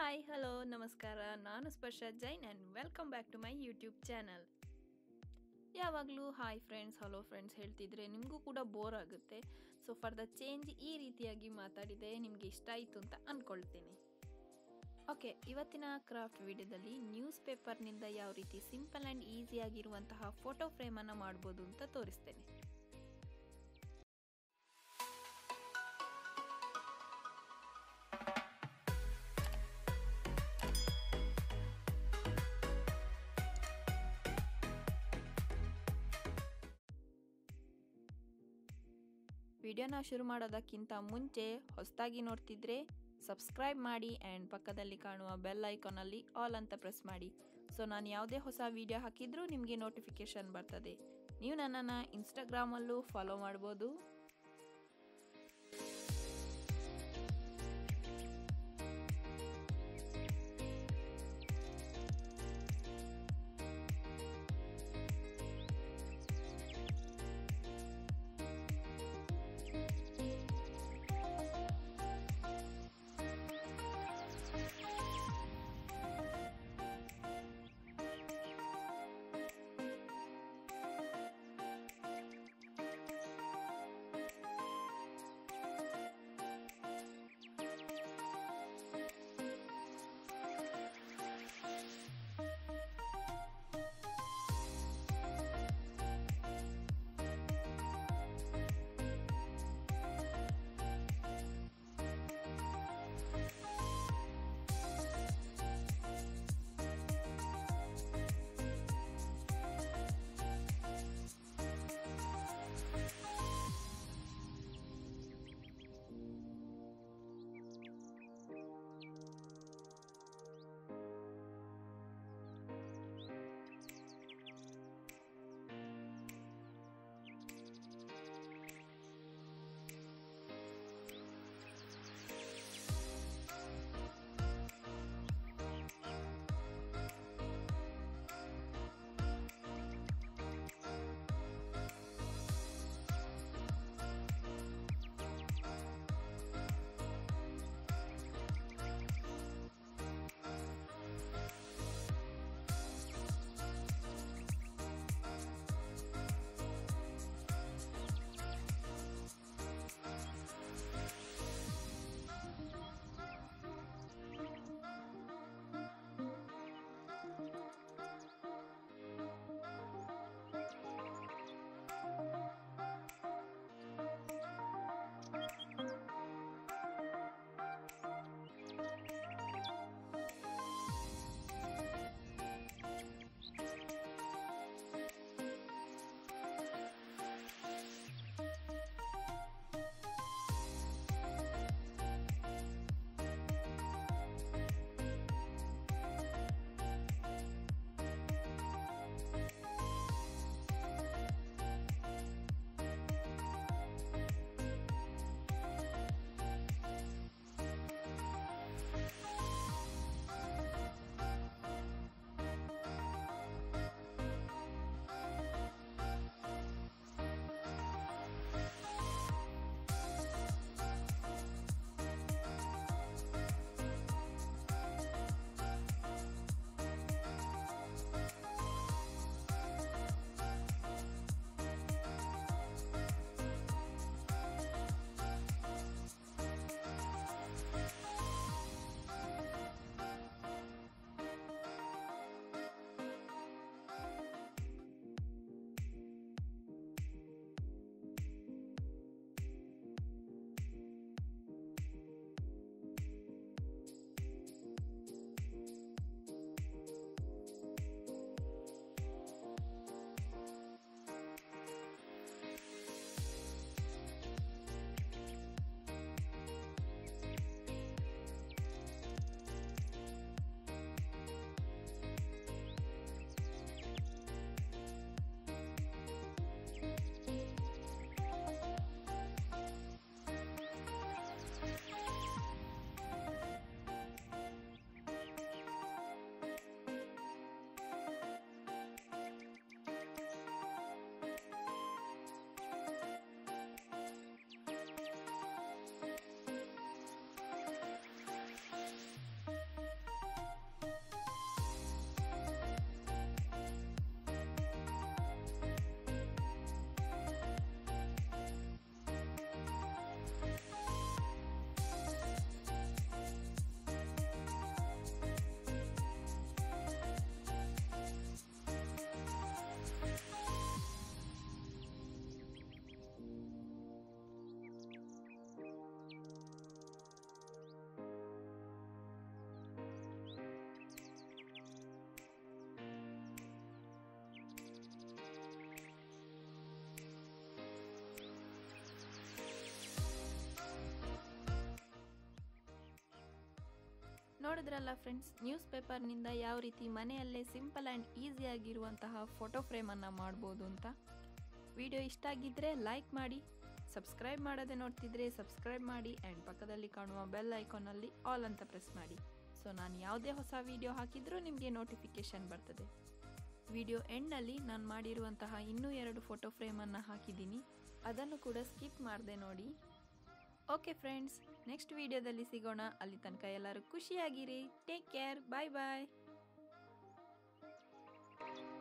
hi hello ನಮಸ್ಕಾರ ನಾನು Sparsha Jain and welcome back to my YouTube channel ಯಾವಾಗಲೂ ಹಾಯ್ ಫ್ರೆಂಡ್ಸ್ ಹಲೋ ಫ್ರೆಂಡ್ಸ್ ಹೇಳ್ತಿದ್ರೆ ನಿಮಗೂ ಕೂಡ ಬೋರ್ ಆಗುತ್ತೆ ಸೊ ಫಾರ್ ದ ಚೇಂಜ್ ಈ ರೀತಿಯಾಗಿ ಮಾತಾಡಿದೆ ನಿಮಗೆ ಇಷ್ಟ ಆಯಿತು ಅಂತ ಅಂದ್ಕೊಳ್ತೀನಿ ಓಕೆ ಇವತ್ತಿನ ಕ್ರಾಫ್ಟ್ ವಿಡಿಯೋದಲ್ಲಿ ನ್ಯೂಸ್ ಪೇಪರ್ನಿಂದ ಯಾವ ರೀತಿ ಸಿಂಪಲ್ ಆ್ಯಂಡ್ ಈಸಿಯಾಗಿರುವಂತಹ ಫೋಟೋ ಫ್ರೇಮನ್ನು ಮಾಡ್ಬೋದು ಅಂತ ತೋರಿಸ್ತೇನೆ ವಿಡಿಯೋನ ಶುರು ಮಾಡೋದಕ್ಕಿಂತ ಮುಂಚೆ ಹೊಸದಾಗಿ ನೋಡ್ತಿದ್ರೆ ಸಬ್ಸ್ಕ್ರೈಬ್ ಮಾಡಿ ಆ್ಯಂಡ್ ಪಕ್ಕದಲ್ಲಿ ಕಾಣುವ ಬೆಲ್ ಐಕಾನಲ್ಲಿ ಆಲ್ ಅಂತ ಪ್ರೆಸ್ ಮಾಡಿ ಸೊ ನಾನು ಯಾವುದೇ ಹೊಸ ವಿಡಿಯೋ ಹಾಕಿದ್ರೂ ನಿಮಗೆ ನೋಟಿಫಿಕೇಷನ್ ಬರ್ತದೆ ನೀವು ನನ್ನನ್ನು ಇನ್ಸ್ಟಾಗ್ರಾಮಲ್ಲೂ ಫಾಲೋ ಮಾಡ್ಬೋದು ನೋಡಿದ್ರಲ್ಲ ಫ್ರೆಂಡ್ಸ್ ನ್ಯೂಸ್ ಪೇಪರ್ನಿಂದ ಯಾವ ರೀತಿ ಮನೆಯಲ್ಲೇ ಸಿಂಪಲ್ ಆ್ಯಂಡ್ ಈಸಿಯಾಗಿರುವಂತಹ ಫೋಟೋ ಫ್ರೇಮನ್ನು ಮಾಡ್ಬೋದು ಅಂತ ವಿಡಿಯೋ ಇಷ್ಟ ಆಗಿದ್ದರೆ ಲೈಕ್ ಮಾಡಿ ಸಬ್ಸ್ಕ್ರೈಬ್ ಮಾಡದೆ ನೋಡ್ತಿದ್ರೆ ಸಬ್ಸ್ಕ್ರೈಬ್ ಮಾಡಿ ಆ್ಯಂಡ್ ಪಕ್ಕದಲ್ಲಿ ಕಾಣುವ ಬೆಲ್ ಐಕಾನಲ್ಲಿ ಆಲ್ ಅಂತ ಪ್ರೆಸ್ ಮಾಡಿ ಸೊ ನಾನು ಯಾವುದೇ ಹೊಸ ವಿಡಿಯೋ ಹಾಕಿದರೂ ನಿಮಗೆ ನೋಟಿಫಿಕೇಷನ್ ಬರ್ತದೆ ವಿಡಿಯೋ ಎಂಡ್ನಲ್ಲಿ ನಾನು ಮಾಡಿರುವಂತಹ ಇನ್ನೂ ಎರಡು ಫೋಟೋ ಫ್ರೇಮನ್ನು ಹಾಕಿದ್ದೀನಿ ಅದನ್ನು ಕೂಡ ಸ್ಕಿಪ್ ಮಾಡಿದೆ ನೋಡಿ ಓಕೆ ಫ್ರೆಂಡ್ಸ್ ನೆಕ್ಸ್ಟ್ ವಿಡಿಯೋದಲ್ಲಿ ಸಿಗೋಣ ಅಲ್ಲಿ ತನಕ ಎಲ್ಲರೂ ಖುಷಿಯಾಗಿರಿ ಟೇಕ್ ಕೇರ್ ಬಾಯ್ ಬಾಯ್